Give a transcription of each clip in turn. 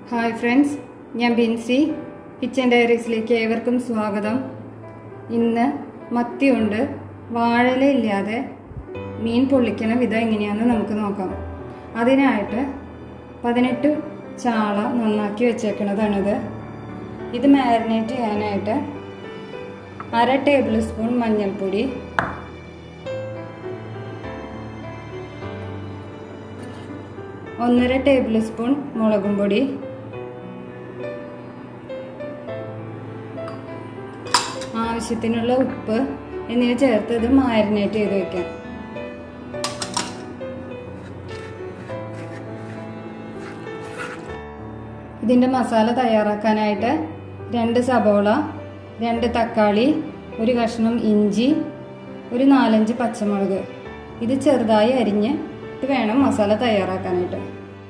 hi friends ഞാൻ Binsi kitchen ഡയറീസിലേക്ക് ഏവർക്കും സ്വാഗതം ഇന്ന് മത്തി കൊണ്ട് വാഴല ഇല്ലാതെ മീൻ പൊള്ളിക്കണ വിധം എങ്ങനെയാണെന്ന് നമുക്ക് നോക്കാം അതിനായിട്ട് പതിനെട്ട് ചാള നന്നാക്കി വെച്ചേക്കണതാണിത് ഇത് മാരിനേറ്റ് ചെയ്യാനായിട്ട് അര ടേബിൾ സ്പൂൺ മഞ്ഞൾപ്പൊടി ഒന്നര ടേബിൾ സ്പൂൺ മുളകും പൊടി ആവശ്യത്തിനുള്ള ഉപ്പ് എന്നിവ ചേർത്ത് ഇത് മാരിനേറ്റ് ചെയ്ത് വെക്കാം ഇതിൻ്റെ മസാല തയ്യാറാക്കാനായിട്ട് രണ്ട് സബോള രണ്ട് തക്കാളി ഒരു കഷ്ണം ഇഞ്ചി ഒരു നാലഞ്ച് പച്ചമുളക് ഇത് ചെറുതായി അരിഞ്ഞ് ഇത് വേണം മസാല തയ്യാറാക്കാനായിട്ട്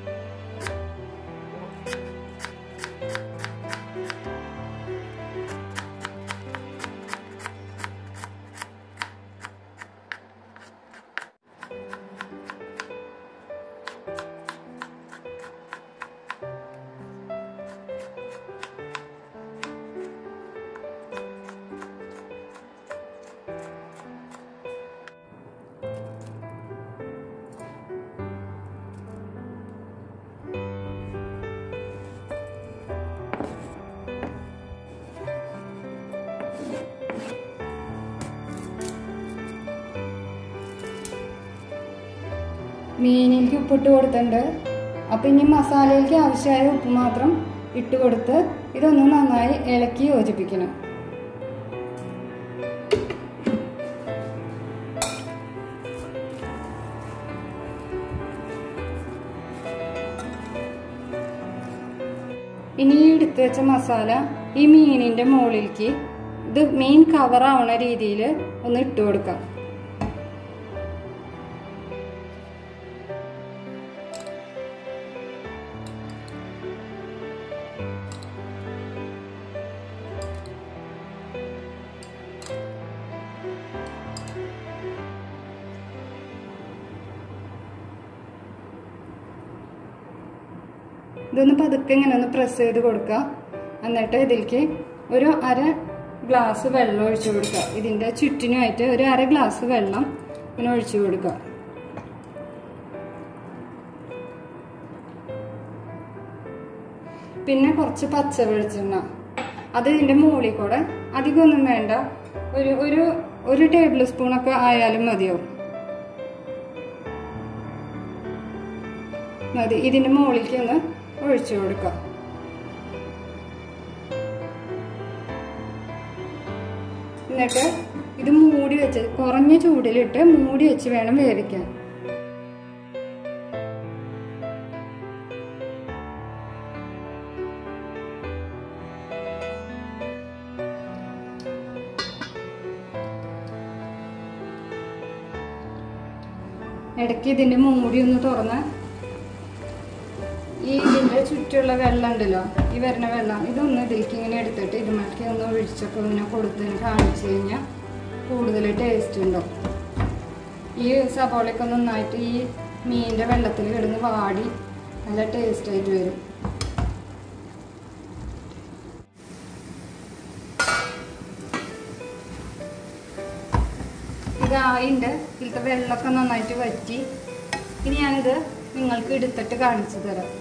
മീനിലേക്ക് ഉപ്പിട്ട് കൊടുത്തിട്ടുണ്ട് അപ്പം ഇനി മസാലയിലേക്ക് ആവശ്യമായ ഉപ്പ് മാത്രം ഇട്ട് കൊടുത്ത് ഇതൊന്ന് നന്നായി ഇളക്കി യോജിപ്പിക്കണം ഇനി ഈ എടുത്തു വെച്ച മസാല ഈ മീനിന്റെ മുകളിലേക്ക് ഇത് മീൻ കവർ ആവണ രീതിയിൽ ഒന്ന് ഇട്ട് കൊടുക്കാം ഇതൊന്ന് പതുക്കെ ഇങ്ങനെ ഒന്ന് പ്രസ് ചെയ്ത് കൊടുക്കുക എന്നിട്ട് ഇതിലേക്ക് ഒരു അര ഗ്ലാസ് വെള്ളം ഒഴിച്ചു കൊടുക്കുക ഇതിൻ്റെ ചുറ്റിനുമായിട്ട് ഒരു അര ഗ്ലാസ് വെള്ളം പിന്നെ ഒഴിച്ചു കൊടുക്കുക പിന്നെ കുറച്ച് പച്ച വെളിച്ചെണ്ണ അത് ഇതിൻ്റെ മുകളിൽ കൂടെ അധികമൊന്നും വേണ്ട ഒരു ഒരു ഒരു ടേബിൾ സ്പൂണൊക്കെ ആയാലും മതിയാവും മതി ഇതിൻ്റെ മുകളിലേക്ക് ഒന്ന് ഒഴിച്ചു കൊടുക്കാം എന്നിട്ട് ഇത് മൂടി വെച്ച് കുറഞ്ഞ ചൂടിലിട്ട് മൂടി വെച്ച് വേണം വേവിക്കാൻ ഇടയ്ക്ക് ഇതിൻ്റെ മൂടി ഒന്ന് തുറന്ന് ഈ ഇതിൻ്റെ ചുറ്റുള്ള വെള്ളം ഉണ്ടല്ലോ ഈ വരുന്ന വെള്ളം ഇതൊന്ന് ഇതിലേക്ക് ഇങ്ങനെ എടുത്തിട്ട് ഇതുമാറ്റി ഒന്ന് ഒഴിച്ചൊക്കെ ഇങ്ങനെ കൊടുത്ത് കാണിച്ചു കഴിഞ്ഞാൽ കൂടുതൽ ടേസ്റ്റ് ഉണ്ടാവും ഈ സബോളയൊക്കെ നന്നായിട്ട് ഈ മീനിൻ്റെ വെള്ളത്തിൽ കിടന്ന് വാടി നല്ല ടേസ്റ്റ് ആയിട്ട് വരും ഇതായിണ്ട് ഇതിലത്തെ വെള്ളമൊക്കെ നന്നായിട്ട് വറ്റി ഇനി ഞാനിത് നിങ്ങൾക്ക് എടുത്തിട്ട് കാണിച്ചു തരാം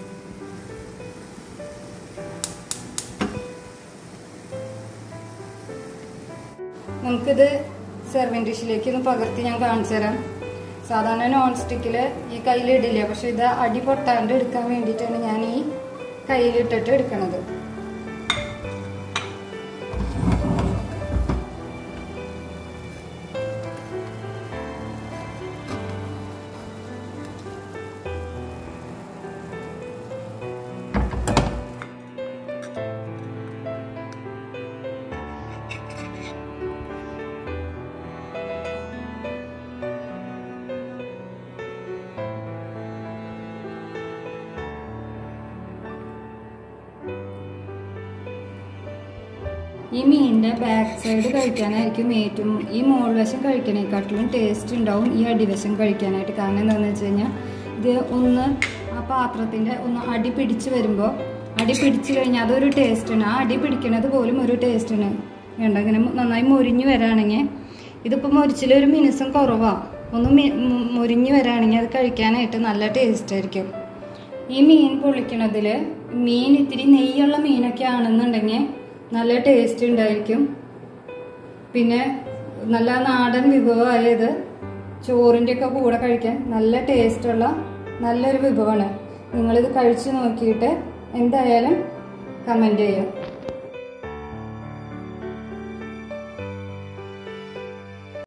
നമുക്കിത് സെർവിങ് ഡിഷിലേക്ക് ഒന്ന് പകർത്തി ഞാൻ കാണിച്ചു തരാം സാധാരണ നോൺ സ്റ്റിക്കിൽ ഈ കയ്യിലിടില്ല പക്ഷെ ഇത് അടി പൊട്ടാണ്ട് എടുക്കാൻ വേണ്ടിയിട്ടാണ് ഞാൻ ഈ കയ്യിലിട്ടിട്ട് എടുക്കണത് ഈ മീനിന്റെ ബാക്ക് സൈഡ് കഴിക്കാനായിരിക്കും ഏറ്റവും ഈ മോൾ വശം കഴിക്കണേക്കാട്ടിലും ടേസ്റ്റ് ഉണ്ടാവും ഈ അടിവശം കഴിക്കാനായിട്ട് കാരണം എന്താണെന്ന് വെച്ച് കഴിഞ്ഞാൽ ഇത് ഒന്ന് ആ പാത്രത്തിന്റെ ഒന്ന് അടി പിടിച്ച് വരുമ്പോൾ അടി പിടിച്ചു കഴിഞ്ഞാൽ അതൊരു ടേസ്റ്റാണ് ആ അടി പിടിക്കണത് പോലും ഒരു ടേസ്റ്റാണ് വേണ്ട ഇങ്ങനെ നന്നായി മൊരിഞ്ഞ് വരാണെങ്കിൽ ഇതിപ്പോൾ മൊരിച്ചിലൊരു മിനുസം കുറവാണ് ഒന്ന് മി- മു- മൊരിഞ്ഞ് വരാണെങ്കിൽ അത് കഴിക്കാനായിട്ട് നല്ല ടേസ്റ്റ് ആയിരിക്കും ഈ മീൻ പൊള്ളിക്കണതിൽ മീൻ ഇത്തിരി നെയ്യുള്ള മീനൊക്കെ ആണെന്നുണ്ടെങ്കിൽ നല്ല ടേസ്റ്റ് ഉണ്ടായിരിക്കും പിന്നെ നല്ല നാടൻ വിഭവമായത് ചോറിൻ്റെ ഒക്കെ കൂടെ കഴിക്കാൻ നല്ല ടേസ്റ്റുള്ള നല്ലൊരു വിഭവമാണ് നിങ്ങളിത് കഴിച്ചു നോക്കിയിട്ട് എന്തായാലും കമൻറ്റ് ചെയ്യുക